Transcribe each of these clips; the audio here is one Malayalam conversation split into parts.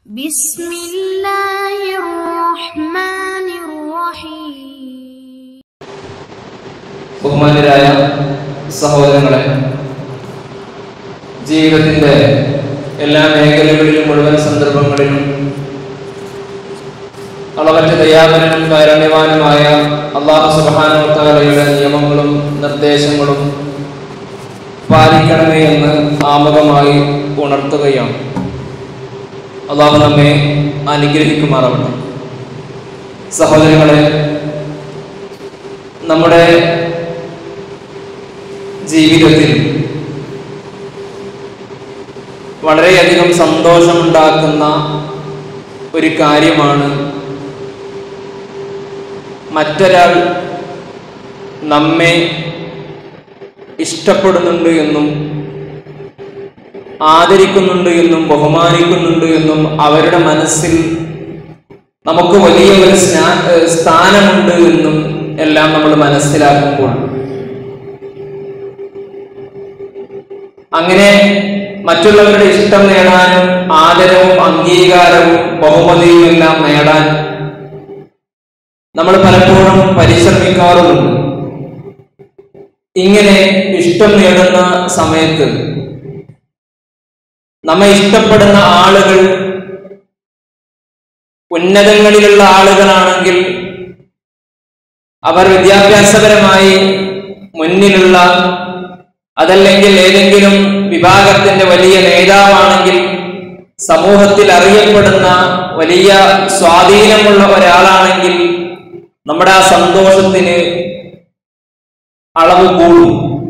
بسم الله الرحمن الرحيم ബഹുമാന്യരായ സഹോദരങ്ങളെ ജീവിതത്തിന്റെ എല്ലാ മേഖലകളിലും മുഴുവൻ സന്ദർഭങ്ങളിലും അളവറ്റ ദയാപരനും കാരുണ്യവാനുമായ അള്ളാഹു സുബാനോത്താലയുടെ നിയമങ്ങളും നിർദ്ദേശങ്ങളും പാലിക്കണമേ എന്ന് ആമുഖമായി ഉണർത്തുകയാണ് അള്ളാഹു നമ്മെ അനുഗ്രഹിക്കുമാറാവട്ടെ സഹോദരങ്ങളെ നമ്മുടെ ജീവിതത്തിൽ വളരെയധികം സന്തോഷമുണ്ടാക്കുന്ന ഒരു കാര്യമാണ് മറ്റൊരാൾ നമ്മെ ഇഷ്ടപ്പെടുന്നുണ്ട് എന്നും ആദരിക്കുന്നുണ്ട് എന്നും ബഹുമാനിക്കുന്നുണ്ട് എന്നും അവരുടെ മനസ്സിൽ നമുക്ക് വലിയ ഒരു സ്നാ- ഏഹ് സ്ഥാനമുണ്ട് എന്നും എല്ലാം നമ്മൾ മനസ്സിലാക്കുമ്പോൾ അങ്ങനെ മറ്റുള്ളവരുടെ ഇഷ്ടം നേടാനും ആദരവും അംഗീകാരവും ബഹുമതിയും എല്ലാം നേടാൻ നമ്മൾ പലപ്പോഴും പരിശ്രമിക്കാറുമുണ്ട് ഇങ്ങനെ ഇഷ്ടം നേടുന്ന സമയത്ത് നമ്മെ ഇഷ്ടപ്പെടുന്ന ആളുകൾ ഉന്നതങ്ങളിലുള്ള ആളുകളാണെങ്കിൽ അവർ വിദ്യാഭ്യാസപരമായി മുന്നിലുള്ള അതല്ലെങ്കിൽ ഏതെങ്കിലും വിഭാഗത്തിന്റെ വലിയ നേതാവാണെങ്കിൽ സമൂഹത്തിൽ അറിയപ്പെടുന്ന വലിയ സ്വാധീനമുള്ള ഒരാളാണെങ്കിൽ നമ്മുടെ ആ സന്തോഷത്തിന് അളവ് കൂടും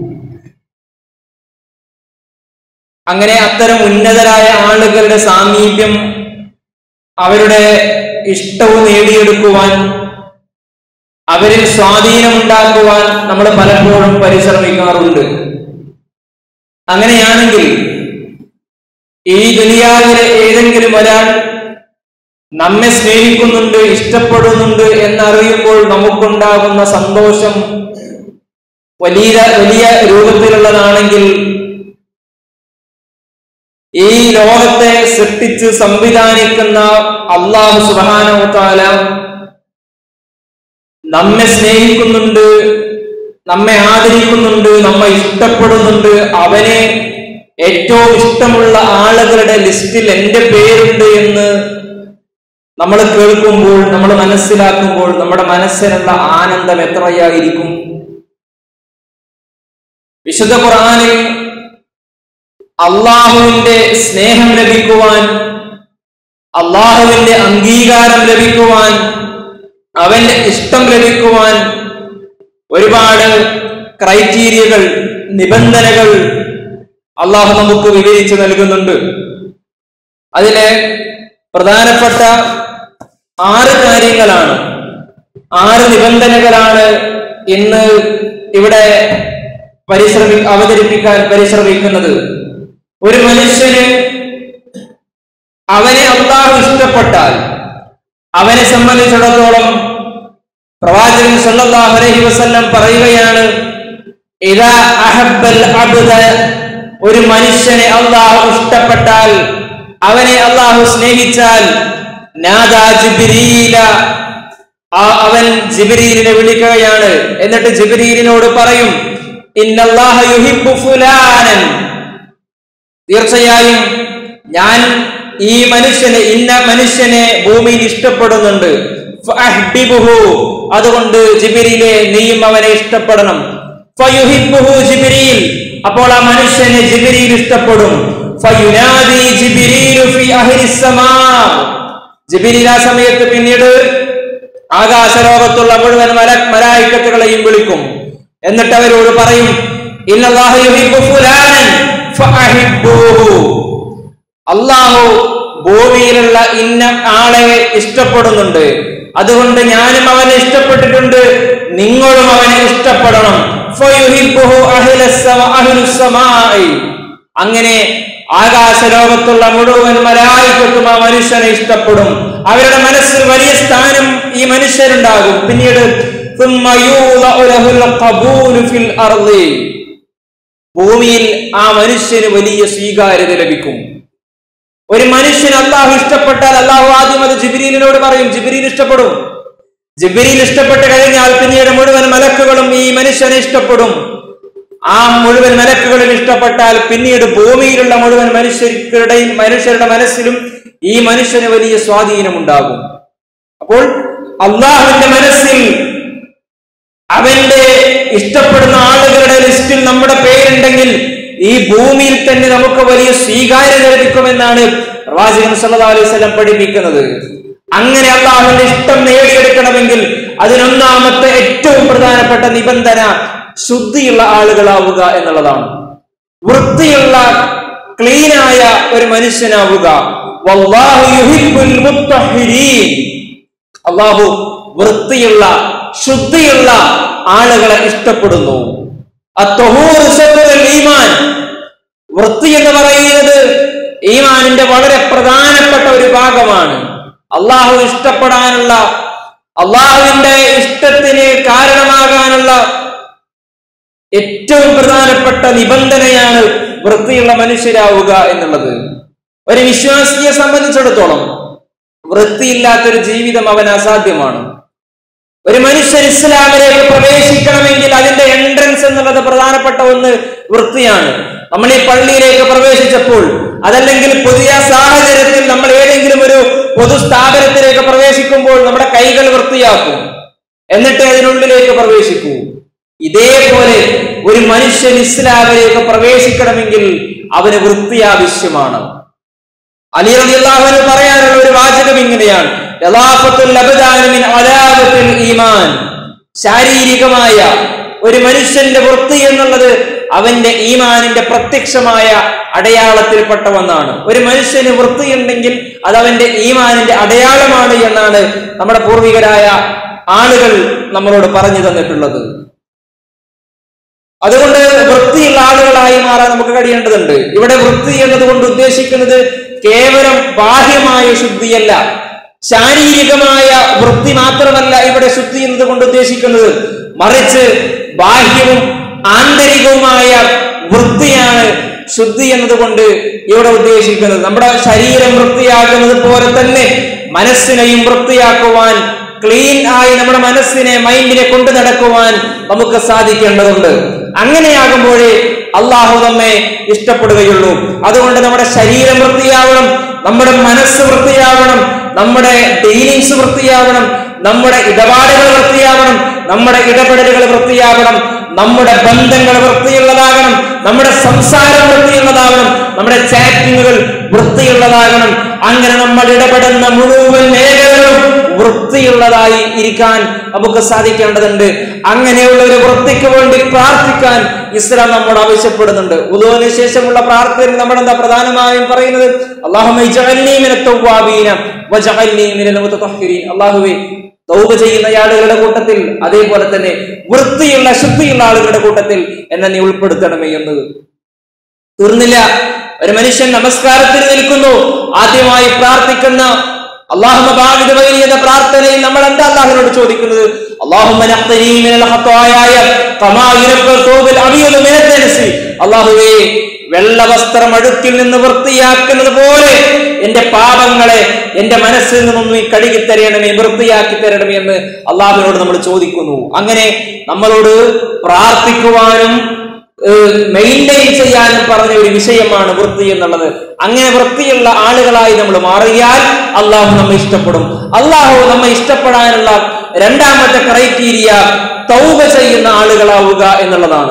അങ്ങനെ അത്തരം ഉന്നതരായ ആളുകളുടെ സാമീപ്യം അവരുടെ ഇഷ്ടവും നേടിയെടുക്കുവാൻ അവരിൽ സ്വാധീനമുണ്ടാക്കുവാൻ നമ്മൾ പലപ്പോഴും പരിശ്രമിക്കാറുണ്ട് അങ്ങനെയാണെങ്കിൽ ഈ ദുനിയാവിലെ ഏതെങ്കിലും ഒരാൾ നമ്മെ സ്നേഹിക്കുന്നുണ്ട് ഇഷ്ടപ്പെടുന്നുണ്ട് എന്നറിയുമ്പോൾ നമുക്കുണ്ടാകുന്ന സന്തോഷം വലിയ വലിയ രൂപത്തിലുള്ളതാണെങ്കിൽ ഈ ലോകത്തെ സൃഷ്ടിച്ച് സംവിധാനിക്കുന്ന അള്ളാഹു സുബാനോത്താല നമ്മെ സ്നേഹിക്കുന്നുണ്ട് നമ്മെ ആദരിക്കുന്നുണ്ട് നമ്മെ ഇഷ്ടപ്പെടുന്നുണ്ട് അവനെ ഏറ്റവും ഇഷ്ടമുള്ള ആളുകളുടെ ലിസ്റ്റിൽ എന്റെ പേരുണ്ട് എന്ന് നമ്മൾ കേൾക്കുമ്പോൾ നമ്മൾ മനസ്സിലാക്കുമ്പോൾ നമ്മുടെ മനസ്സിനുള്ള ആനന്ദം എത്രയായിരിക്കും വിശുദ്ധ ഖുർആനിൽ അള്ളാഹുവിന്റെ സ്നേഹം ലഭിക്കുവാൻ അള്ളാഹുവിന്റെ അംഗീകാരം ലഭിക്കുവാൻ അവന്റെ ഇഷ്ടം ലഭിക്കുവാൻ ഒരുപാട് ക്രൈറ്റീരിയകൾ നിബന്ധനകൾ അള്ളാഹു നമുക്ക് വിവരിച്ചു നൽകുന്നുണ്ട് അതിലെ പ്രധാനപ്പെട്ട ആറ് കാര്യങ്ങളാണ് ആറ് നിബന്ധനകളാണ് ഇന്ന് ഇവിടെ പരിശ്രമി അവതരിപ്പിക്കാൻ പരിശ്രമിക്കുന്നത് ഒരു മനുഷ്യന് അവനെ അള്ളാഹു ഇഷ്ടപ്പെട്ടാൽ അവനെ സംബന്ധിച്ചിടത്തോളം പ്രവാചകൻ സല്ലല്ലാഹു അലൈഹി വസല്ലം പറയുകയാണ് ഇദാ അഹബ്ബൽ അബ്ദ ഒരു മനുഷ്യനെ അള്ളാഹു ഇഷ്ടപ്പെട്ടാൽ അവനെ അള്ളാഹു സ്നേഹിച്ചാൽ നാദാ ജിബ്രീല ആ- അവൻ ജിബ്രീലിനെ വിളിക്കുകയാണ് എന്നിട്ട് ജിബ്രീലിനോട് പറയും ഇന്നല്ലാഹ യുഹിബ്ബു ഫുലാനൻ തീർച്ചയായും ഞാൻ ഈ മനുഷ്യനെ ഇന്ന മനുഷ്യനെ ഭൂമിയിൽ ഇഷ്ടപ്പെടുന്നുണ്ട് ഫഅഹ്ബിബുഹു. അതുകൊണ്ട് ജിബിരിയിലെ നീയും അവനെ ഇഷ്ടപ്പെടണം ഫയുഹിബ്ബുഹു ജിബ്രീൽ അപ്പോൾ ആ മനുഷ്യനെ ജിബിരിയിൽ ഇഷ്ടപ്പെടും ഫയുനാദി ജിബ്രീലു ഫി അഹ്ലിസ് സമാ ജിബിരിൽ ആ സമയത്ത് പിന്നീട് ആകാശലോകത്തുള്ള മുഴുവൻ മല മലായിക്കത്തുകളെയും വിളിക്കും എന്നിട്ട് അവരോട് പറയും ഇന്നല്ലാഹു യുഹിബ്ബു ഫുലാനൻ ഫഅഹിബ്ബൂഹു അള്ളാഹു ഭൂമിയിലുള്ള ഇന്ന ആളെ ഇഷ്ടപ്പെടുന്നുണ്ട് അതുകൊണ്ട് ഞാനും അവനെ ഇഷ്ടപ്പെട്ടിട്ടുണ്ട് നിങ്ങളും അവനെ ഇഷ്ടപ്പെടണം ഫയുഹിബ്ബുഹു അഹ്ലസ് സമ- അഹ്ലുസ് സമാഇ. അങ്ങനെ ആകാശലോകത്തുള്ള മുഴുവൻ മലായിക്കത്തും ആ മനുഷ്യനെ ഇഷ്ടപ്പെടും അവരുടെ മനസ്സിൽ വലിയ സ്ഥാനം ഈ മനുഷ്യരുണ്ടാകും പിന്നീട് ثم يوضع له القبول في الأرض. ഭൂമിയിൽ ആ മനുഷ്യന് വലിയ സ്വീകാര്യത ലഭിക്കും ഒരു മനുഷ്യൻ അള്ളാഹു ഇഷ്ടപ്പെട്ടാൽ അള്ളാഹു ആദ്യം അത് ജിബിരിലിനോട് പറയും ജിബിരിൽ ഇഷ്ടപ്പെടും ജിബിരിൽ ഇഷ്ടപ്പെട്ട് കഴിഞ്ഞാൽ പിന്നീട് മുഴുവൻ മലക്കുകളും ഈ മനുഷ്യനെ ഇഷ്ടപ്പെടും ആ മുഴുവൻ മലക്കുകളും ഇഷ്ടപ്പെട്ടാൽ പിന്നീട് ഭൂമിയിലുള്ള മുഴുവൻ മനുഷ്യരുടെയും മനുഷ്യരുടെ മനസ്സിലും ഈ മനുഷ്യന് വലിയ സ്വാധീനമുണ്ടാകും അപ്പോൾ അള്ളാഹുവിന്റെ മനസ്സിൽ അവന്റെ ഇഷ്ടപ്പെടുന്ന ആളുകളുടെ ലിസ്റ്റിൽ നമ്മുടെ പേരുണ്ടെങ്കിൽ ഈ ഭൂമിയിൽ തന്നെ നമുക്ക് വലിയ സ്വീകാര്യത ലഭിക്കുമെന്നാണ് പ്രവാചകൻ സല്ലല്ലാഹു അലൈഹി വസല്ലം പഠിപ്പിക്കുന്നത് അങ്ങനെ അള്ളാഹുവിന്റെ ഇഷ്ടം നേടിയെടുക്കണമെങ്കിൽ അതിനൊന്നാമത്തെ ഏറ്റവും പ്രധാനപ്പെട്ട നിബന്ധന ശുദ്ധിയുള്ള ആളുകളാവുക എന്നുള്ളതാണ് വൃത്തിയുള്ള ക്ലീനായ ഒരു മനുഷ്യനാവുക വല്ലാഹു യുഹിബ്ബുൽ മുത്തഹിരീൻ അള്ളാഹു വൃത്തിയുള്ള ശുദ്ധിയുള്ള ആളുകളെ ഇഷ്ടപ്പെടുന്നു അത്തഹൂർ സത്തുൽ ഈമാൻ വൃത്തി എന്ന് പറയുന്നത് ഈമാനിന്റെ വളരെ പ്രധാനപ്പെട്ട ഒരു ഭാഗമാണ് അള്ളാഹു ഇഷ്ടപ്പെടാനുള്ള അള്ളാഹുവിന്റെ ഇഷ്ടത്തിന് കാരണമാകാനുള്ള ഏറ്റവും പ്രധാനപ്പെട്ട നിബന്ധനയാണ് വൃത്തിയുള്ള മനുഷ്യരാവുക എന്നുള്ളത് ഒരു വിശ്വാസിയെ സംബന്ധിച്ചിടത്തോളം വൃത്തിയില്ലാത്തൊരു ജീവിതം അവൻ അസാധ്യമാണ് ഒരു മനുഷ്യൻ ഇസ്ലാമിലേക്ക് പ്രവേശിക്കണമെങ്കിൽ അതിന്റെ എൻട്രൻസ് എന്നുള്ളത് പ്രധാനപ്പെട്ട ഒന്ന് വൃത്തിയാണ് നമ്മൾ ഈ പള്ളിയിലേക്ക് പ്രവേശിച്ചപ്പോൾ അതല്ലെങ്കിൽ പുതിയ സാഹചര്യത്തിൽ നമ്മൾ ഏതെങ്കിലും ഒരു പൊതു സ്ഥാപനത്തിലേക്ക് പ്രവേശിക്കുമ്പോൾ നമ്മുടെ കൈകൾ വൃത്തിയാക്കും എന്നിട്ട് അതിനുള്ളിലേക്ക് പ്രവേശിക്കൂ ഇതേപോലെ ഒരു മനുഷ്യൻ ഇസ്ലാമിലേക്ക് പ്രവേശിക്കണമെങ്കിൽ അവന് വൃത്തി ആവശ്യമാണ് അലി റളിയല്ലാഹു പറയാനുള്ള ഒരു വാചകം ഇങ്ങനെയാണ് യഥാഫത്തുൽ അബ്ദാനു മിൻ അലാവത്തുൽ ഈമാൻ ശാരീരികമായ ഒരു മനുഷ്യന്റെ വൃത്തി എന്നുള്ളത് അവന്റെ ഈമാനിന്റെ പ്രത്യക്ഷമായ അടയാളത്തിൽപ്പെട്ട ഒന്നാണ് ഒരു മനുഷ്യന് വൃത്തിയുണ്ടെങ്കിൽ അത് അവന്റെ ഈമാനിന്റെ അടയാളമാണ് എന്നാണ് നമ്മുടെ പൂർവികരായ ആളുകൾ നമ്മളോട് പറഞ്ഞു തന്നിട്ടുള്ളത് അതുകൊണ്ട് വൃത്തിയുള്ള ആളുകളായി മാറാൻ നമുക്ക് കഴിയേണ്ടതുണ്ട് ഇവിടെ വൃത്തി എന്നതുകൊണ്ട് ഉദ്ദേശിക്കുന്നത് കേവലം ബാഹ്യമായ ശുദ്ധിയല്ല ശാരീരികമായ വൃത്തി മാത്രമല്ല ഇവിടെ ശുദ്ധി എന്നതുകൊണ്ട് ഉദ്ദേശിക്കുന്നത് മറിച്ച് ബാഹ്യവും ആന്തരികവുമായ വൃത്തിയാണ് ശുദ്ധി എന്നതുകൊണ്ട് ഇവിടെ ഉദ്ദേശിക്കുന്നത് നമ്മുടെ ശരീരം വൃത്തിയാക്കുന്നത് പോലെ തന്നെ മനസ്സിനെയും വൃത്തിയാക്കുവാൻ ക്ലീൻ ആയി നമ്മുടെ മനസ്സിനെ മൈൻഡിനെ കൊണ്ടു നടക്കുവാൻ നമുക്ക് സാധിക്കേണ്ടതുണ്ട് അങ്ങനെയാകുമ്പോഴേ അള്ളാഹു നമ്മെ ഇഷ്ടപ്പെടുകയുള്ളൂ അതുകൊണ്ട് നമ്മുടെ ശരീരം വൃത്തിയാവണം നമ്മുടെ മനസ്സ് വൃത്തിയാവണം നമ്മുടെ ഡീലിങ്സ് വൃത്തിയാവണം നമ്മുടെ ഇടപാടുകൾ വൃത്തിയാവണം നമ്മുടെ ഇടപെടലുകൾ വൃത്തിയാവണം നമ്മുടെ ബന്ധങ്ങൾ വൃത്തിയുള്ളതാകണം നമ്മുടെ സംസാരം വൃത്തിയുള്ളതാകണം നമ്മുടെ ചാറ്റിങ്ങുകൾ വൃത്തിയുള്ളതാകണം അങ്ങനെ നമ്മൾ ഇടപെടുന്ന മുഴുവൻ മേഖലകളും വൃത്തിയുള്ളതായി ഇരിക്കാൻ നമുക്ക് സാധിക്കേണ്ടതുണ്ട് അങ്ങനെയുള്ള ഒരു വൃത്തിക്ക് വേണ്ടി പ്രാർത്ഥിക്കാൻ ഇസ്ലാം നമ്മോട് ആവശ്യപ്പെടുന്നുണ്ട് ഉദുവിന് ശേഷമുള്ള പ്രാർത്ഥന നമ്മൾ എന്താ പ്രധാനമായും പറയുന്നത് അള്ളാഹുവേ തൗബ ചെയ്യുന്ന ആളുകളുടെ കൂട്ടത്തിൽ അതേപോലെ തന്നെ വൃത്തിയുള്ള ശുദ്ധിയുള്ള ആളുകളുടെ കൂട്ടത്തിൽ എന്നെ നീ ഉൾപ്പെടുത്തണമേ എന്നത് തീർന്നില്ല ഒരു മനുഷ്യൻ നമസ്കാരത്തിന് നിൽക്കുന്നു ആദ്യമായി പ്രാർത്ഥിക്കുന്ന അള്ളാഹുമ ബാധിത എന്ന പ്രാർത്ഥനയിൽ നമ്മൾ എന്താ അള്ളാഹുവിനോട് ചോദിക്കുന്നത് അള്ളാഹുവേ വെള്ള വസ്ത്രം അഴുക്കിൽ നിന്ന് വൃത്തിയാക്കുന്നത് പോലെ എന്റെ പാപങ്ങളെ എന്റെ മനസ്സിൽ നിന്നും നീ കഴുകി തരണമേ വൃത്തിയാക്കി തരണമേ എന്ന് അള്ളാഹുവിനോട് നമ്മൾ ചോദിക്കുന്നു അങ്ങനെ നമ്മളോട് പ്രാർത്ഥിക്കുവാനും മെയിൻറ്റെയിൻ ചെയ്യാനും പറഞ്ഞ ഒരു വിഷയമാണ് വൃത്തി എന്നുള്ളത് അങ്ങനെ വൃത്തിയുള്ള ആളുകളായി നമ്മൾ മാറിയാൽ അള്ളാഹു നമ്മെ ഇഷ്ടപ്പെടും അള്ളാഹു നമ്മെ ഇഷ്ടപ്പെടാനുള്ള രണ്ടാമത്തെ ക്രൈറ്റീരിയ തൗബ ചെയ്യുന്ന ആളുകളാവുക എന്നുള്ളതാണ്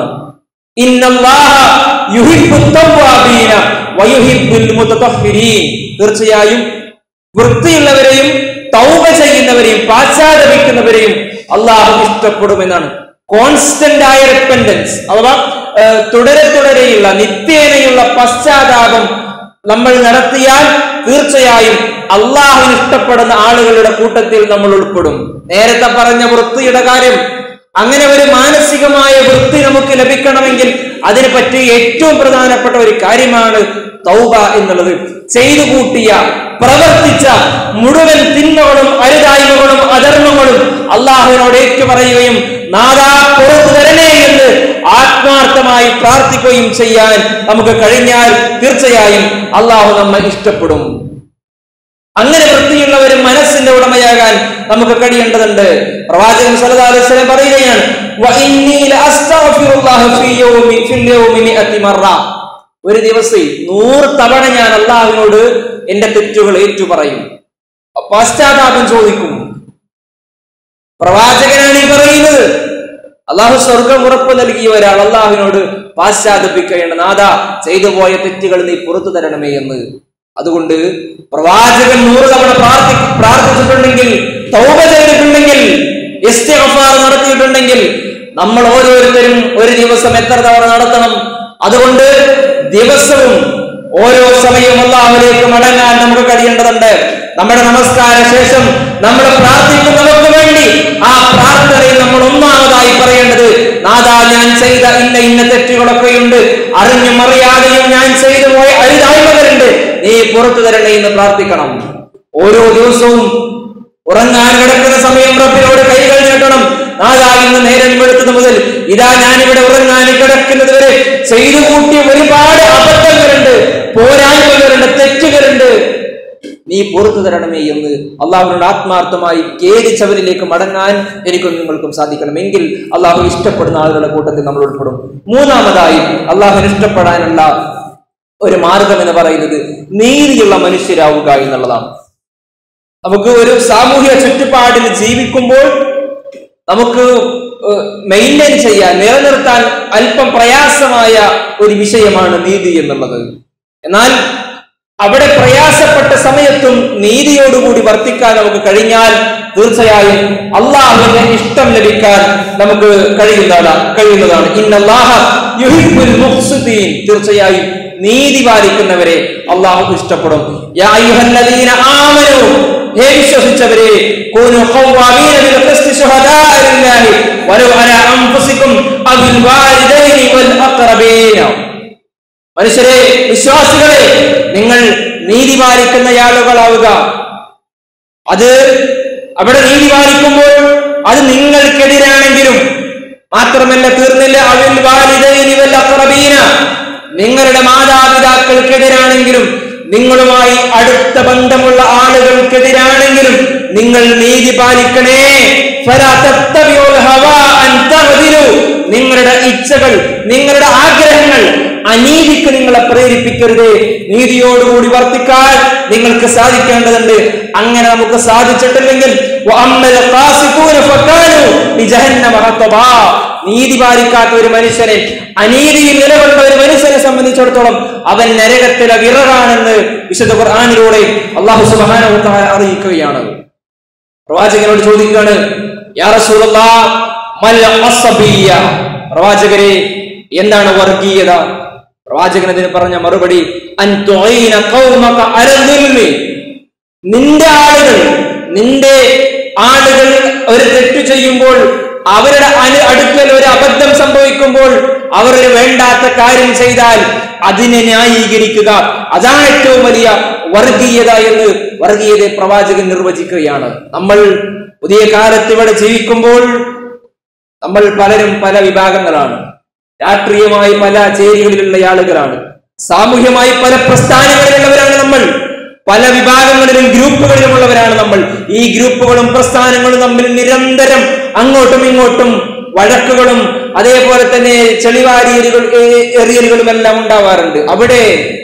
തീർച്ചയായും വൃത്തിയുള്ളവരെയും തൗബ ചെയ്യുന്നവരെയും പാശ്ചാത്തപിക്കുന്നവരെയും അള്ളാഹു ഇഷ്ടപ്പെടുമെന്നാണ് കോൺസ്റ്റന്റ് ആയ റിപ്പൻഡൻസ് അഥവാ തുടരെ തുടരെയുള്ള നിത്യേനയുള്ള പശ്ചാത്താപം നമ്മൾ നടത്തിയാൽ തീർച്ചയായും അള്ളാഹുവിന് ഇഷ്ടപ്പെടുന്ന ആളുകളുടെ കൂട്ടത്തിൽ നമ്മൾ ഉൾപ്പെടും നേരത്തെ പറഞ്ഞ വൃത്തിയുടെ കാര്യം അങ്ങനെ ഒരു മാനസികമായ വൃത്തി നമുക്ക് ലഭിക്കണമെങ്കിൽ അതിനെ പറ്റി ഏറ്റവും പ്രധാനപ്പെട്ട ഒരു കാര്യമാണ് തൗബ എന്നുള്ളത് ചെയ്തു കൂട്ടിയ പ്രവർത്തിച്ച മുഴുവൻ തിന്മകളും അരുതായ്മകളും അധർമ്മങ്ങളും അള്ളാഹുവിനോട് ഏറ്റു പറയുകയും നാദാ പുറത്തു തരണേ എന്ന് ആത്മാർത്ഥമായി പ്രാർത്ഥിക്കുകയും ചെയ്യാൻ നമുക്ക് കഴിഞ്ഞാൽ തീർച്ചയായും അള്ളാഹു നമ്മെ ഇഷ്ടപ്പെടും അങ്ങനെ വൃത്തിയുള്ള ഒരു മനസ്സിന്റെ ഉടമയാകാൻ നമുക്ക് കഴിയേണ്ടതുണ്ട് പ്രവാചകൻ സല്ലല്ലാഹു അലൈഹി വസല്ലം പറയുകയാണ് "വ ഇന്നി ലഅസ്തഗ്ഫിറുല്ലാഹ ഫീ യൗമി ഫിൽ യൗമി മിഅത്തി മറ." ഒരു ദിവസം നൂറ് തവണ ഞാൻ അള്ളാഹുവിനോട് എന്റെ തെറ്റുകൾ ഏറ്റു പറയും പശ്ചാത്താപം ചോദിക്കും പ്രവാചകനാണ് ഈ പറയുന്നത് അള്ളാഹു സ്വർഗം ഉറപ്പ് നൽകിയ ഒരാൾ അള്ളാഹുവിനോട് പാശ്ചാത്തപിക്കേണ്ട നാഥ ചെയ്തു പോയ തെറ്റുകൾ നീ പുറത്തു തരണമേ എന്ന് അതുകൊണ്ട് പ്രവാചകൻ നൂറ് തവണ പ്രാർത്ഥി പ്രാർത്ഥിച്ചിട്ടുണ്ടെങ്കിൽ തൗബ ചെയ്തിട്ടുണ്ടെങ്കിൽ ഇസ്തിഗ്ഫാർ നടത്തിയിട്ടുണ്ടെങ്കിൽ നമ്മൾ ഓരോരുത്തരും ഒരു ദിവസം എത്ര തവണ നടത്തണം അതുകൊണ്ട് ദിവസവും ഓരോ സമയവും അള്ളാഹുലേക്ക് മടങ്ങാൻ നമുക്ക് കഴിയേണ്ടതുണ്ട് നമ്മുടെ നമസ്കാര ശേഷം നമ്മൾ പ്രാർത്ഥിക്കും നമുക്ക് വേണ്ടി ആ പ്രാർത്ഥനയിൽ നമ്മൾ ഒന്നാമതായി പറയേണ്ടത് നാദാ ഞാൻ ചെയ്ത ഇന്ന ഇന്ന തെറ്റുകളൊക്കെയുണ്ട് അറിഞ്ഞും അറിയാതെയും ഞാൻ ചെയ്തു പോയ അരുതായ്മകളുണ്ട് നീ പുറത്തു തരണേ എന്ന് പ്രാർത്ഥിക്കണം ഓരോ ദിവസവും ഉറങ്ങാൻ കിടക്കുന്ന സമയം റബ്ബിനോട് കൈകൾ നീട്ടണം നാദാ ഇന്ന് നേരം വെളുത്തത് മുതൽ ഇതാ ഞാനിവിടെ ഉറങ്ങാൻ കിടക്കുന്നത് വരെ ചെയ്തു കൂട്ടിയ ഒരുപാട് അബദ്ധങ്ങളുണ്ട് പോരായ്മകളുണ്ട് തെറ്റുകളുണ്ട് നീ പുറത്തു തരണമേ എന്ന് അള്ളാഹുവിനോട് ആത്മാർത്ഥമായി ഖേദിച്ചവരിലേക്ക് മടങ്ങാൻ എനിക്കും നിങ്ങൾക്കും സാധിക്കണം എങ്കിൽ അള്ളാഹു ഇഷ്ടപ്പെടുന്ന ആളുകളുടെ കൂട്ടത്തിൽ നമ്മൾ ഉൾപ്പെടും മൂന്നാമതായി അള്ളാഹുവിന് ഇഷ്ടപ്പെടാനുള്ള ഒരു മാർഗം എന്ന് പറയുന്നത് നീതിയുള്ള മനുഷ്യരാവുക എന്നുള്ളതാണ് നമുക്ക് ഒരു സാമൂഹിക ചുറ്റുപാടിൽ ജീവിക്കുമ്പോൾ നമുക്ക് മെയിൻറ്റെയിൻ ചെയ്യാൻ നിലനിർത്താൻ അല്പം പ്രയാസമായ ഒരു വിഷയമാണ് നീതി എന്നുള്ളത് എന്നാൽ അവിടെ പ്രയാസപ്പെട്ട സമയത്തും നീതിയോടുകൂടി വർത്തിക്കാൻ നമുക്ക് കഴിഞ്ഞാൽ തീർച്ചയായും അള്ളാഹുവിന്റെ ഇഷ്ടം ലഭിക്കാൻ നമുക്ക് കഴിയുന്നതാണ് കഴിയുന്നതാണ് ഇന്നല്ലാഹ യുഹിബ്ബുൽ മുഹ്സിനീൻ തീർച്ചയായും നീതി പാലിക്കുന്നവരെ അള്ളാഹു ഇഷ്ടപ്പെടും യാ അയ്യുഹല്ലദീന ആമനു ഹേ വിശ്വസിച്ചവരെ കൂനു ഖവ്വാമീന ബിൽ ഖിസ്തി ശുഹദാഅ ലില്ലാഹി വലൗ അലാ അൻഫുസികും അബിൽ വാലിദൈനി വൽ അഖറബീന മനുഷ്യരെ വിശ്വാസികളെ നിങ്ങൾ നീതി പാലിക്കുന്ന ആളുകളാവുക അത് അവിടെ നീതി പാലിക്കുമ്പോൾ അത് നിങ്ങൾക്കെതിരാണെങ്കിലും മാത്രമല്ല തീർന്നില്ല അവിൽ വാലിദൈനി വൽ അഖറബീന നിങ്ങളുടെ മാതാപിതാക്കൾക്കെതിരാണെങ്കിലും നിങ്ങളുമായി അടുത്ത ബന്ധമുള്ള ആളുകൾക്കെതിരാണെങ്കിലും നിങ്ങൾ നീതി പാലിക്കണേ ഫലാ തത്തബിഉൽ ഹവാ അൻ തഗ്ദിലു. നിങ്ങളുടെ ഇച്ഛകൾ നിങ്ങളുടെ ആഗ്രഹങ്ങൾ അനീതിക്ക് നിങ്ങളെ പ്രേരിപ്പിക്കരുത് നീതിയോടുകൂടി വർത്തിക്കാൻ നിങ്ങൾക്ക് സാധിക്കേണ്ടതുണ്ട് അങ്ങനെ നമുക്ക് സാധിച്ചിട്ടില്ലെങ്കിൽ വഅമ്മൽ ഖാസിഖൂന ഫകാനു ലിജഹന്നമ ഹത്തബാ. നീതി പാലിക്കാത്ത ഒരു മനുഷ്യനെ അനീതിയിൽ നിലകൊണ്ട ഒരു മനുഷ്യനെ സംബന്ധിച്ചിടത്തോളം അവൻ നരകത്തിലെ വിറകാണെന്ന് വിശുദ്ധ ഖുർആാനിലൂടെ അള്ളാഹു സുബ്ഹാനഹു വ തആല അറിയിക്കുകയാണ് പ്രവാചകനോട് ചോദിക്കുകയാണ് യാ റസൂലല്ലാ മൽ അസബിയ്യ പ്രവാചകരെ എന്താണ് വർഗീയത പ്രവാചകൻ അതിന് പറഞ്ഞ മറുപടി അൻ തുഈന ഖൗമക അലൽ ദുൽമി നിന്റെ ആളുകൾ നിന്റെ ആളുകൾ ഒരു തെറ്റു ചെയ്യുമ്പോൾ അവരുടെ അനു അടുക്കൽ ഒരു അബദ്ധം സംഭവിക്കുമ്പോൾ അവർക്ക് വേണ്ടാത്ത കാര്യം ചെയ്താൽ അതിനെ ന്യായീകരിക്കുക അതാണ് ഏറ്റവും വലിയ വർഗീയത എന്ന് വർഗീയതയെ പ്രവാചകൻ നിർവചിക്കുകയാണ് നമ്മൾ പുതിയ കാലത്ത് ഇവിടെ ജീവിക്കുമ്പോൾ നമ്മൾ പലരും പല വിഭാഗങ്ങളാണ് രാഷ്ട്രീയമായി പല ചേരികളിലുള്ള ആളുകളാണ് സാമൂഹ്യമായി പല പ്രസ്ഥാനങ്ങളിലുള്ളവരാണ് നമ്മൾ പല വിഭാഗങ്ങളിലും ഗ്രൂപ്പുകളിലുമുള്ളവരാണ് നമ്മൾ ഈ ഗ്രൂപ്പുകളും പ്രസ്ഥാനങ്ങളും തമ്മിൽ നിരന്തരം അങ്ങോട്ടും ഇങ്ങോട്ടും വഴക്കുകളും അതേപോലെ തന്നെ ചെളിവാരി എറികൾ എ- എറിയലുകളും എല്ലാം ഉണ്ടാവാറുണ്ട് അവിടെ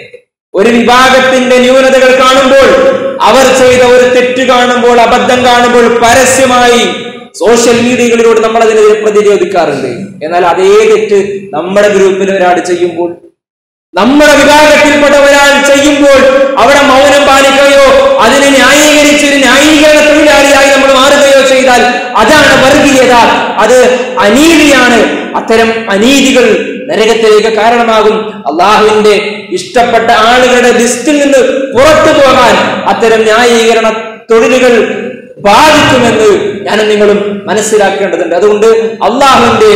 ഒരു വിഭാഗത്തിന്റെ ന്യൂനതകൾ കാണുമ്പോൾ അവർ ചെയ്ത ഒരു തെറ്റ് കാണുമ്പോൾ അബദ്ധം കാണുമ്പോൾ പരസ്യമായി സോഷ്യൽ മീഡിയകളിലൂടെ നമ്മൾ അതിനെതിരെ പ്രതിരോധിക്കാറുണ്ട് എന്നാൽ അതേ തെറ്റ് നമ്മുടെ ഗ്രൂപ്പിൽ ഒരാൾ ചെയ്യുമ്പോൾ നമ്മുടെ വിഭാഗത്തിൽപ്പെട്ട ഒരാൾ ചെയ്യുമ്പോൾ അവിടെ മൗനം പാലിക്കുകയോ അതിനെ ന്യായീകരിച്ച് ഒരു ന്യായീകരണ തൊഴിലാളിയായി നമ്മൾ മാറുകയോ ചെയ്താൽ അതാണ് വർഗീയത അത് അനീതിയാണ് അത്തരം അനീതികൾ നരകത്തിലേക്ക് കാരണമാകും അള്ളാഹുവിന്റെ ഇഷ്ടപ്പെട്ട ആളുകളുടെ ലിസ്റ്റിൽ നിന്ന് പുറത്തു പോകാൻ അത്തരം ന്യായീകരണ തൊഴിലുകൾ ബാധിക്കുമെന്ന് ഞാനും നിങ്ങളും മനസ്സിലാക്കേണ്ടതുണ്ട് അതുകൊണ്ട് അള്ളാഹുവിന്റെ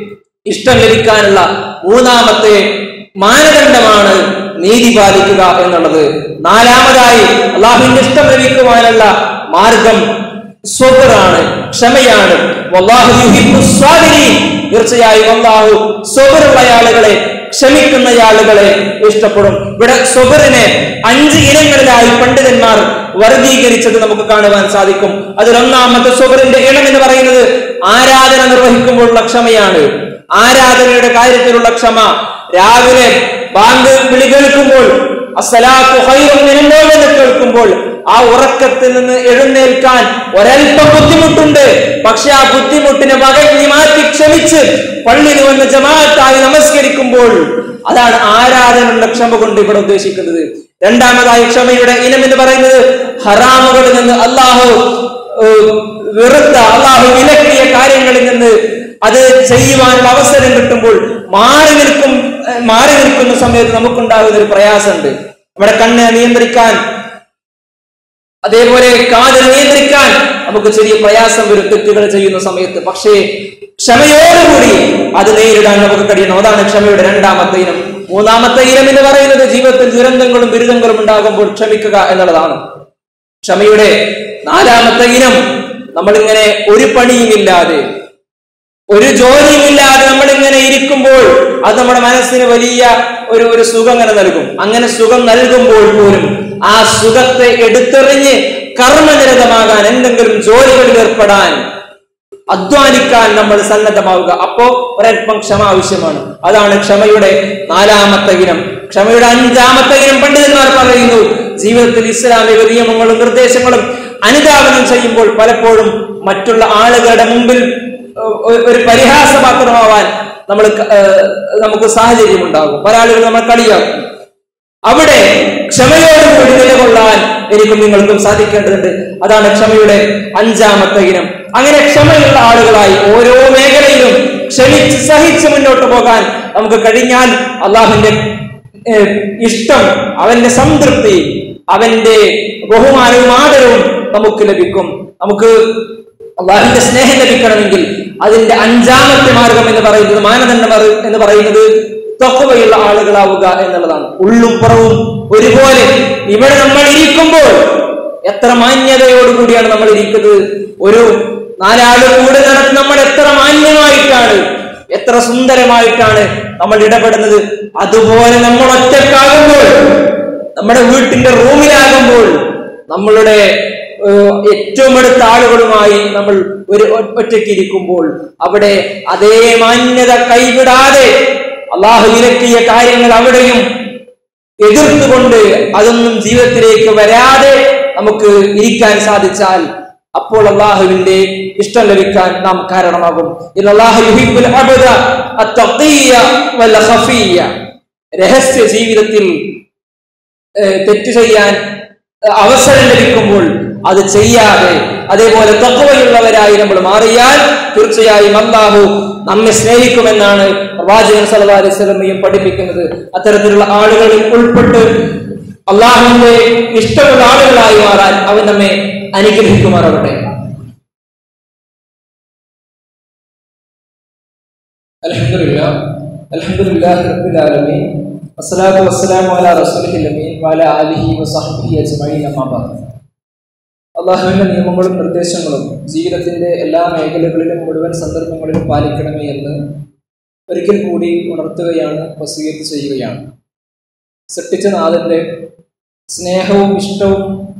ഇഷ്ടം ലഭിക്കാനുള്ള മൂന്നാമത്തെ മാനദണ്ഡമാണ് നീതി പാലിക്കുക എന്നുള്ളത് നാലാമതായി അള്ളാഹുവിന്റെ ഇഷ്ടം ലഭിക്കുവാനുള്ള മാർഗം സ്വബറാണ് ക്ഷമയാണ് വല്ലാഹു യുഹിബ്ബു സ്വാബിരീൻ തീർച്ചയായും അള്ളാഹു സ്വബറുള്ള ആളുകളെ ക്ഷമിക്കുന്ന ആളുകളെ ഇഷ്ടപ്പെടും ഇവിടെ സ്വബറിനെ അഞ്ച് ഇനങ്ങളിലായി പണ്ഡിതന്മാർ വർഗീകരിച്ചത് നമുക്ക് കാണുവാൻ സാധിക്കും അതിലൊന്നാമത്തെ സ്വബറിന്റെ ഇനം എന്ന് പറയുന്നത് ആരാധന നിർവഹിക്കുമ്പോഴുള്ള ക്ഷമയാണ് ആരാധനയുടെ കാര്യത്തിലുള്ള ക്ഷമ രാവിലെ ബാങ്ക് വിളി കേൾക്കുമ്പോൾ അസ്സലാത്തു ഖൈറും മിനന്നൗം എന്ന് കേൾക്കുമ്പോൾ ആ ഉറക്കത്തിൽ നിന്ന് എഴുന്നേൽക്കാൻ ഒരൽപ്പം ബുദ്ധിമുട്ടുണ്ട് പക്ഷെ ആ ബുദ്ധിമുട്ടിനെ വകഞ്ഞി മാറ്റി ക്ഷമിച്ച് പള്ളിയിൽ വന്ന് ജമാഅത്തായി നമസ്കരിക്കുമ്പോൾ അതാണ് ആരാധനയുള്ള ക്ഷമ കൊണ്ട് ഇവിടെ ഉദ്ദേശിക്കുന്നത് രണ്ടാമതായി ക്ഷമയുടെ ഇനം എന്ന് പറയുന്നത് ഹറാമുകളിൽ നിന്ന് അള്ളാഹു ഏഹ്, വെറുത്ത അള്ളാഹു വിലക്കിയ കാര്യങ്ങളിൽ നിന്ന് അത് ചെയ്യുവാനുള്ള അവസരം കിട്ടുമ്പോൾ മാറി നിൽക്കും ഏഹ്, മാറി നിൽക്കുന്ന സമയത്ത് നമുക്കുണ്ടാകുന്ന ഒരു പ്രയാസമുണ്ട് നമ്മുടെ കണ്ണിനെ നിയന്ത്രിക്കാൻ അതേപോലെ കാതിൽ നിയന്ത്രിക്കാൻ നമുക്ക് ചെറിയ പ്രയാസം വരും തെറ്റുകൾ ചെയ്യുന്ന സമയത്ത് പക്ഷേ ക്ഷമയോടുകൂടി അത് നേരിടാൻ നമുക്ക് കഴിയണം അതാണ് ക്ഷമയുടെ രണ്ടാമത്തെ ഇനം മൂന്നാമത്തെ ഇനം എന്ന് പറയുന്നത് ജീവിതത്തിൽ ദുരന്തങ്ങളും ബിരുദങ്ങളും ഉണ്ടാകുമ്പോൾ ക്ഷമിക്കുക എന്നുള്ളതാണ് ക്ഷമയുടെ നാലാമത്തെ ഇനം നമ്മളിങ്ങനെ ഒരു പണിയുമില്ലാതെ ഒരു ജോലിയുമില്ലാതെ നമ്മൾ ഇങ്ങനെ ഇരിക്കുമ്പോൾ അത് നമ്മുടെ മനസ്സിന് വലിയ ഒരു ഒരു സുഖം അങ്ങനെ നൽകും അങ്ങനെ സുഖം നൽകുമ്പോൾ പോലും ആ സുഖത്തെ എടുത്തെറിഞ്ഞ് കർമ്മനിരതമാകാൻ എന്തെങ്കിലും ജോലികളിൽ ഏർപ്പെടാൻ അധ്വാനിക്കാൻ നമ്മൾ സന്നദ്ധമാവുക അപ്പോ ഒരൽപ്പം ക്ഷമ ആവശ്യമാണ് അതാണ് ക്ഷമയുടെ നാലാമത്തെ ഇനം ക്ഷമയുടെ അഞ്ചാമത്തെ ഇനം പണ്ഡിതന്മാർ പറയുന്നു ജീവിതത്തിൽ ഇസ്ലാമിക നിയമങ്ങളും നിർദ്ദേശങ്ങളും അനുധാവനം ചെയ്യുമ്പോൾ പലപ്പോഴും മറ്റുള്ള ആളുകളുടെ മുമ്പിൽ ഏഹ്, ഒരു- ഒരു പരിഹാസപാത്രമാവാൻ നമ്മൾ നമുക്ക് സാഹചര്യം ഉണ്ടാകും പല ആളുകൾ നമ്മൾ കളിയാക്കും അവിടെ ക്ഷമയോടുകൂടി നിലകൊള്ളാൻ എനിക്കും നിങ്ങൾക്കും സാധിക്കേണ്ടതുണ്ട് അതാണ് ക്ഷമയുടെ അഞ്ചാമത്തെ ഇനം അങ്ങനെ ക്ഷമയുള്ള ആളുകളായി ഓരോ മേഖലയിലും ക്ഷമിച്ച് സഹിച്ച് മുന്നോട്ട് പോകാൻ നമുക്ക് കഴിഞ്ഞാൽ അള്ളാഹുവിന്റെ ഏഹ്, ഇഷ്ടം അവന്റെ സംതൃപ്തി അവന്റെ ബഹുമാനവും ആദരവും നമുക്ക് ലഭിക്കും നമുക്ക് അള്ളാഹിന്റെ സ്നേഹം ലഭിക്കണമെങ്കിൽ അതിന്റെ അഞ്ചാമത്തെ മാർഗം എന്ന് പറയുന്നത് മാനദണ്ഡം പറ- എന്ന് പറയുന്നത് തൊക്കുവയുള്ള ആളുകളാവുക എന്നുള്ളതാണ് ഉള്ളും പുറവും ഒരുപോലെ ഇവിടെ നമ്മൾ ഇരിക്കുമ്പോൾ എത്ര മാന്യതയോടുകൂടിയാണ് നമ്മൾ ഇരിക്കുന്നത് ഒരു നാലാള് കൂടെ നടന്ന് നമ്മൾ എത്ര മാന്യമായിട്ടാണ് എത്ര സുന്ദരമായിട്ടാണ് നമ്മൾ ഇടപെടുന്നത് അതുപോലെ നമ്മൾ ഒറ്റക്കാകുമ്പോൾ നമ്മുടെ വീട്ടിന്റെ റൂമിലാകുമ്പോൾ നമ്മളുടെ ഏഹ്, ഏറ്റവും അടുത്ത ആളുകളുമായി നമ്മൾ ഒരു ഒ- ഒറ്റയ്ക്ക് ഇരിക്കുമ്പോൾ അവിടെ അതേ മാന്യത കൈവിടാതെ അള്ളാഹു വിലക്കിയ കാര്യങ്ങൾ അവിടെയും എതിർത്തുകൊണ്ട് അതൊന്നും ജീവിതത്തിലേക്ക് വരാതെ നമുക്ക് ഇരിക്കാൻ സാധിച്ചാൽ അപ്പോൾ അള്ളാഹുവിന്റെ ഇഷ്ടം ലഭിക്കാൻ നാം കാരണമാകും ഇന്ന് അല്ലാഹു യുഹിബ്ബുൽ അബ്ദ അത്തഖിയ്യ വൽ ഖഫിയ്യ. രഹസ്യ ജീവിതത്തിൽ ഏഹ്, തെറ്റ് ചെയ്യാൻ ഏഹ്, അവസരം ലഭിക്കുമ്പോൾ അത് ചെയ്യാതെ അതേപോലെ തക്കവയുള്ളവരായി നമ്മൾ മാറിയാൽ തീർച്ചയായും അള്ളാഹു നമ്മെ സ്നേഹിക്കുമെന്നാണ് പ്രവാചകൻ സല്ലല്ലാഹു അലൈഹി വസല്ലമയും പഠിപ്പിക്കുന്നത് അത്തരത്തിലുള്ള ആളുകളിൽ ഉൾപ്പെട്ട് അള്ളാഹുവിന്റെ ഇഷ്ടമുള്ള ആളുകളായി മാറാൻ അവൻ നമ്മെ അനുഗ്രഹിക്കുമാറാവട്ടെ അൽഹംദുലില്ലാ അൽഹംദുലില്ലാഹി റബ്ബിൽ ആലമീൻ വസ്സലാത്തു വസ്സലാമു അലാ റസൂലിഹിൽ അമീൻ വഅലാ ആലിഹി വസഹ്ബിഹി അജ്മഈൻ അമ്മാ ബഅദ് അള്ളാഹുവിന്റെ നിയമങ്ങളും നിർദ്ദേശങ്ങളും ജീവിതത്തിന്റെ എല്ലാ മേഖലകളിലും മുഴുവൻ സന്ദർഭങ്ങളിലും പാലിക്കണമേ എന്ന് ഒരിക്കൽ കൂടി ഉണർത്തുകയാണ് വസീയത്ത് ചെയ്യുകയാണ് സൃഷ്ടിച്ച നാഥന്റെ സ്നേഹവും ഇഷ്ടവും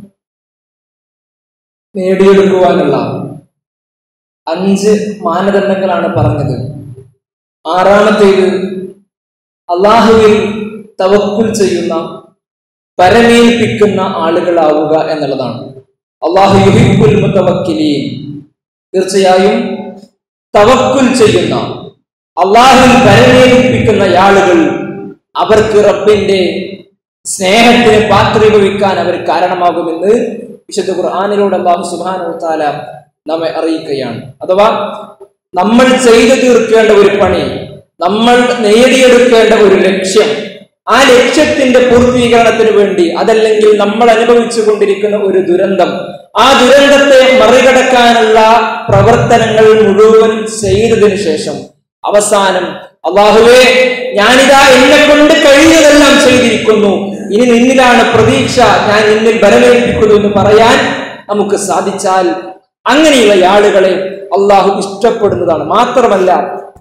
നേടിയെടുക്കുവാനുള്ള അഞ്ച് മാനദണ്ഡങ്ങളാണ് പറഞ്ഞത് ആറാമത്തേത് അള്ളാഹുവിൽ തവക്കുൽ ചെയ്യുന്ന പരമേൽപ്പിക്കുന്ന ആളുകളാവുക എന്നുള്ളതാണ് അള്ളാഹു യുഹിബുൽ മുതവക്കിലീൻ തീർച്ചയായും തവക്കുൽ ചെയ്യുന്ന അള്ളാഹുവിൽ പരമേൽപ്പിക്കുന്ന ആളുകൾ അവർക്ക് റബ്ബിന്റെ സ്നേഹത്തിന് പാത്രീഭവിക്കാൻ അവർ കാരണമാകുമെന്ന് വിശുദ്ധ ഖുർആാനിലൂടെ അള്ളാഹു സുബാനു താല നമ്മെ അറിയിക്കുകയാണ് അഥവാ നമ്മൾ ചെയ്തു തീർക്കേണ്ട ഒരു പണി നമ്മൾ നേടിയെടുക്കേണ്ട ഒരു ലക്ഷ്യം ആ ലക്ഷ്യത്തിന്റെ പൂർത്തീകരണത്തിന് വേണ്ടി അതല്ലെങ്കിൽ നമ്മൾ അനുഭവിച്ചു കൊണ്ടിരിക്കുന്ന ഒരു ദുരന്തം ആ ദുരന്തത്തെ മറികടക്കാനുള്ള പ്രവർത്തനങ്ങൾ മുഴുവൻ ചെയ്തതിനു ശേഷം അവസാനം അള്ളാഹുവേ ഞാനിതാ എന്നെ കൊണ്ട് കഴിഞ്ഞതെല്ലാം ചെയ്തിരിക്കുന്നു ഇനി നിന്നിലാണ് പ്രതീക്ഷ ഞാൻ നിന്നിൽ ബലമേൽപ്പിക്കുന്നു എന്ന് പറയാൻ നമുക്ക് സാധിച്ചാൽ അങ്ങനെയുള്ള ആളുകളെ അള്ളാഹു ഇഷ്ടപ്പെടുന്നതാണ് മാത്രമല്ല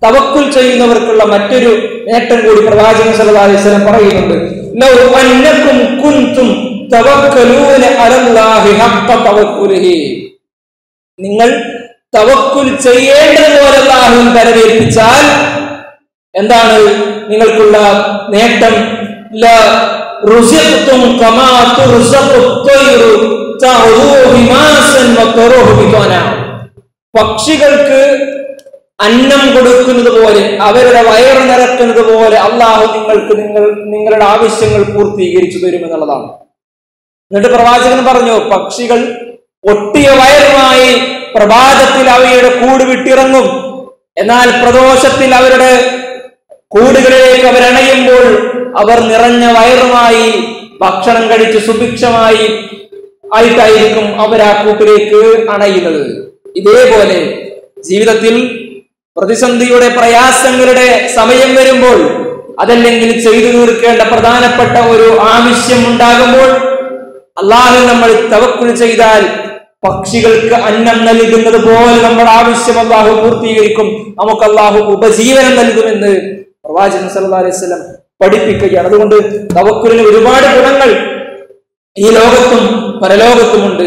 തവക്കുൽ ചെയ്യുന്നവർക്കുള്ള മറ്റൊരു നേട്ടം കൂടി പ്രവാചകൻ സല്ലല്ലാഹു അലൈഹി വസല്ലം പറയുന്നുണ്ട് ലൗ അന്നകും കുൻതും തവക്കലൂന അലല്ലാഹി ഹഖ്ക തവക്കുലിഹി നിങ്ങൾ തവക്കുൽ ചെയ്യേണ്ടതുപോലെ അല്ലാഹുവിൽ പരവേൽപ്പിച്ചാൽ എന്താണ് നിങ്ങൾക്കുള്ള നേട്ടം ല റുസിഖ്തും കമാ തുർസഖു ത്വയ്റു തഅദൂ ഹിമാസൻ വതറൂഹു ബിതാന പക്ഷികൾക്ക് അന്നം കൊടുക്കുന്നത് പോലെ അവരുടെ വയറ് നിറക്കുന്നത് പോലെ അള്ളാഹു നിങ്ങൾക്ക് നിങ്ങൾ നിങ്ങളുടെ ആവശ്യങ്ങൾ പൂർത്തീകരിച്ചു തരുമെന്നുള്ളതാണ് എന്നിട്ട് പ്രവാചകൻ പറഞ്ഞു പക്ഷികൾ ഒട്ടിയ വയറുമായി പ്രഭാതത്തിൽ അവയുടെ കൂട് വിട്ടിറങ്ങും എന്നാൽ പ്രദോഷത്തിൽ അവരുടെ കൂടുകളിലേക്ക് അവരണയുമ്പോൾ അവർ നിറഞ്ഞ വയറുമായി ഭക്ഷണം കഴിച്ച് സുഭിക്ഷമായി ആയിട്ടായിരിക്കും അവർ ആ കൂട്ടിലേക്ക് അണയുന്നത് ഇതേപോലെ ജീവിതത്തിൽ പ്രതിസന്ധിയുടെ പ്രയാസങ്ങളുടെ സമയം വരുമ്പോൾ അതല്ലെങ്കിൽ ചെയ്തു തീർക്കേണ്ട പ്രധാനപ്പെട്ട ഒരു ആവശ്യം ഉണ്ടാകുമ്പോൾ അള്ളാഹു നമ്മൾ തവക്കുൽ ചെയ്താൽ പക്ഷികൾക്ക് അന്നം നൽകുന്നത് പോലെ നമ്മുടെ ആവശ്യം അള്ളാഹു പൂർത്തീകരിക്കും നമുക്ക് അള്ളാഹു ഉപജീവനം നൽകുമെന്ന് പ്രവാചകൻ സല്ലല്ലാഹു അലൈഹി വസല്ലം പഠിപ്പിക്കുകയാണ് അതുകൊണ്ട് തവക്കുലിന് ഒരുപാട് ഗുണങ്ങൾ ഈ ലോകത്തും പരലോകത്തുമുണ്ട്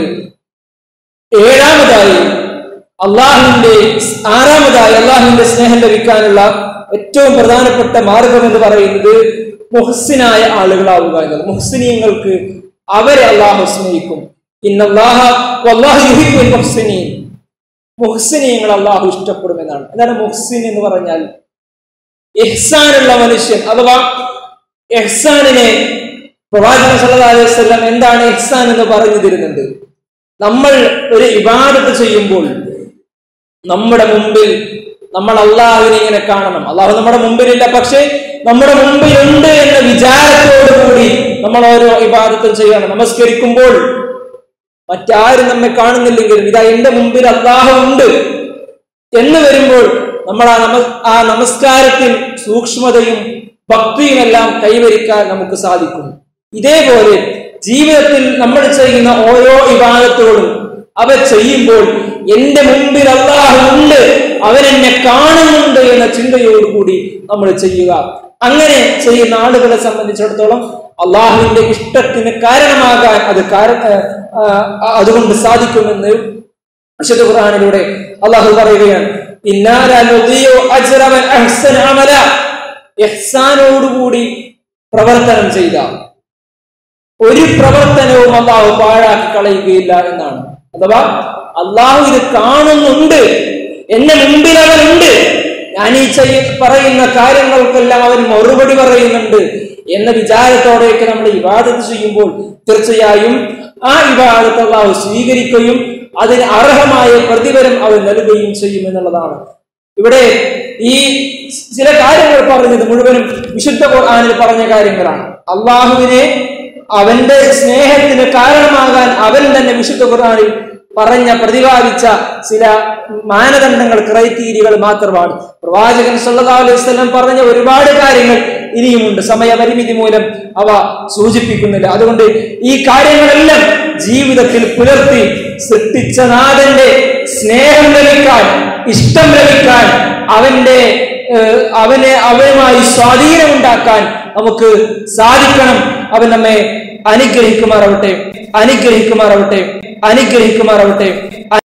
ഏഴാമതായി അള്ളാഹുവിന്റെ ആറാമതായി അള്ളാഹുവിന്റെ സ്നേഹം ലഭിക്കാനുള്ള ഏറ്റവും പ്രധാനപ്പെട്ട മാർഗം എന്ന് പറയുന്നത് മുഹ്സിനായ ആളുകളാവുക എന്നത് മുഹ്സിനീയങ്ങൾക്ക് അവരെ അള്ളാഹു സ്നേഹിക്കും ഇന്നല്ലാഹ വല്ലാഹു യുഹിബ്ബുൽ മുഹ്സിനീൻ മുഹ്സിനീയങ്ങൾ അള്ളാഹു ഇഷ്ടപ്പെടുമെന്നാണ് എന്താണ് മുഹ്സിൻ എന്ന് പറഞ്ഞാൽ ഇഹ്സാനുള്ള മനുഷ്യൻ അഥവാ ഇഹ്സാനിനെ പ്രവാചകൻ സല്ലല്ലാഹു അലൈഹി വസല്ലം എന്താണ് ഇഹ്സാൻ എന്ന് പറഞ്ഞു തരുന്നുണ്ട് നമ്മൾ ഒരു ഇബാദത്ത് ചെയ്യുമ്പോൾ നമ്മുടെ മുമ്പിൽ നമ്മൾ അള്ളാഹുവിനെ ഇങ്ങനെ കാണണം അള്ളാഹു നമ്മുടെ മുമ്പിലില്ല പക്ഷെ നമ്മുടെ മുമ്പിലുണ്ട് എന്ന വിചാരത്തോടു കൂടി നമ്മൾ ഓരോ ഇബാദത്തും ചെയ്യണം നമസ്കരിക്കുമ്പോൾ മറ്റാരും നമ്മെ കാണുന്നില്ലെങ്കിലും ഇതാ എന്റെ മുമ്പിൽ അള്ളാഹു ഉണ്ട് എന്ന് വരുമ്പോൾ നമ്മൾ ആ നമ ആ നമസ്കാരത്തിൽ സൂക്ഷ്മതയും ഭക്തിയും എല്ലാം കൈവരിക്കാൻ നമുക്ക് സാധിക്കും ഇതേപോലെ ജീവിതത്തിൽ നമ്മൾ ചെയ്യുന്ന ഓരോ ഇബാദത്തുകളും അവ ചെയ്യുമ്പോൾ എന്റെ മുമ്പിൽ അള്ളാഹു ഉണ്ട് അവൻ എന്നെ കാണുന്നുണ്ട് എന്ന ചിന്തയോടുകൂടി നമ്മൾ ചെയ്യുക അങ്ങനെ ചെയ്യുന്ന ആളുകളെ സംബന്ധിച്ചിടത്തോളം അള്ളാഹുവിന്റെ ഇഷ്ടത്തിന് കാരണമാകാൻ അത് കാര- ആ, ആ, അതുകൊണ്ട് സാധിക്കുമെന്ന് വിശുദ്ധ ഖുർആനിലൂടെ അള്ളാഹു പറയുകയാണ് ഇന്നാല നുദിയു അജ്റ മൻ അഹ്സന അമല ഇഹ്സാനോടുകൂടി പ്രവർത്തനം ചെയ്ത ഒരു പ്രവർത്തനവും അള്ളാഹു പാഴാക്കി കളയുകയില്ല എന്നാണ് അഥവാ അള്ളാഹു ഇത് കാണുന്നുണ്ട് എന്നെ മുമ്പിൽ അവനുണ്ട് ഞാൻ ഈ ചെയ്യ പറയുന്ന കാര്യങ്ങൾക്കെല്ലാം അവൻ മറുപടി പറയുന്നുണ്ട് എന്ന വിചാരത്തോടെയൊക്കെ നമ്മൾ ഇവാദത്ത് ചെയ്യുമ്പോൾ തീർച്ചയായും ആ ഇവാദത്ത് അള്ളാഹു സ്വീകരിക്കുകയും അതിന് അർഹമായ പ്രതിഫലം അവൻ നൽകുകയും ചെയ്യും എന്നുള്ളതാണ് ഇവിടെ ഈ ചില കാര്യങ്ങൾ പറഞ്ഞത് മുഴുവനും വിശുദ്ധ ഖുർആനിൽ പറഞ്ഞ കാര്യങ്ങളാണ് അള്ളാഹുവിനെ അവന്റെ സ്നേഹത്തിന് കാരണമാകാൻ അവൻ തന്നെ വിശുദ്ധ ഖുർആനിൽ പറഞ്ഞ പ്രതിപാദിച്ച ചില മാനദണ്ഡങ്ങൾ ക്രൈറ്റീരിയകൾ മാത്രമാണ് പ്രവാചകൻ സല്ലല്ലാഹു അലൈഹി വസല്ലം പറഞ്ഞ ഒരുപാട് കാര്യങ്ങൾ ഇനിയുമുണ്ട് സമയപരിമിതി മൂലം അവ സൂചിപ്പിക്കുന്നില്ല അതുകൊണ്ട് ഈ കാര്യങ്ങളെല്ലാം ജീവിതത്തിൽ പുലർത്തി സൃഷ്ടിച്ച നാഥന്റെ സ്നേഹം ലഭിക്കാൻ ഇഷ്ടം ലഭിക്കാൻ അവന്റെ ഏഹ്, അവനെ അവനുമായി സ്വാധീനം ഉണ്ടാക്കാൻ നമുക്ക് സാധിക്കണം അവൻ നമ്മെ അനുഗ്രഹിക്കുമാറാവട്ടെ അനുഗ്രഹിക്കുമാറാവട്ടെ അനുഗ്രഹിക്കുമാറാവട്ടെ